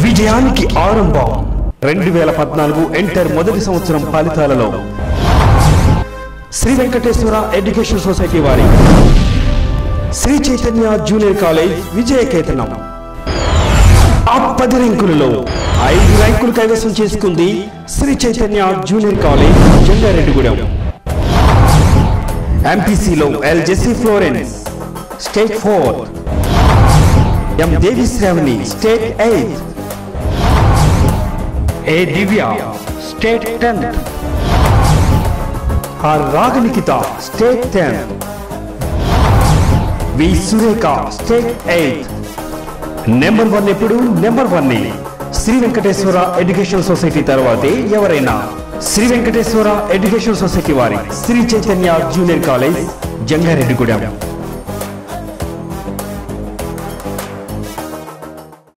విజయానికి ఆరంభం రెండు వేల పద్నాలుగు ఎంటర్ మొదటి సంవత్సరం ఫలితాలలో శ్రీ వెంకటేశ్వర ఎడ్యుకేషన్ సొసైటీ వారి శ్రీ చైతన్య జూనియర్ కాలేజ్ విజయకేతనం ఆ పది ర్యాంకులలో ఐదు ర్యాంకులు కైవసం చేసుకుంది శ్రీ చైతన్య జూనియర్ కాలేజ్ జంగారెడ్డిగూడెం ఎంపీసీలో L JC Florence state four M Devi Sravani state eighth A Divya state tenth R Raganikitha state tenth V Surekha state eighth number one ఎప్పుడు number one Sri Venkateswara education society తర్వాతే ఎవరైనా శ్రీ వెంకటేశ్వర ఎడ్యుకేషన్ సొసైటీ వారి శ్రీ చైతన్య జూనియర్ కాలేజ్ జంగారెడ్డిగూడెం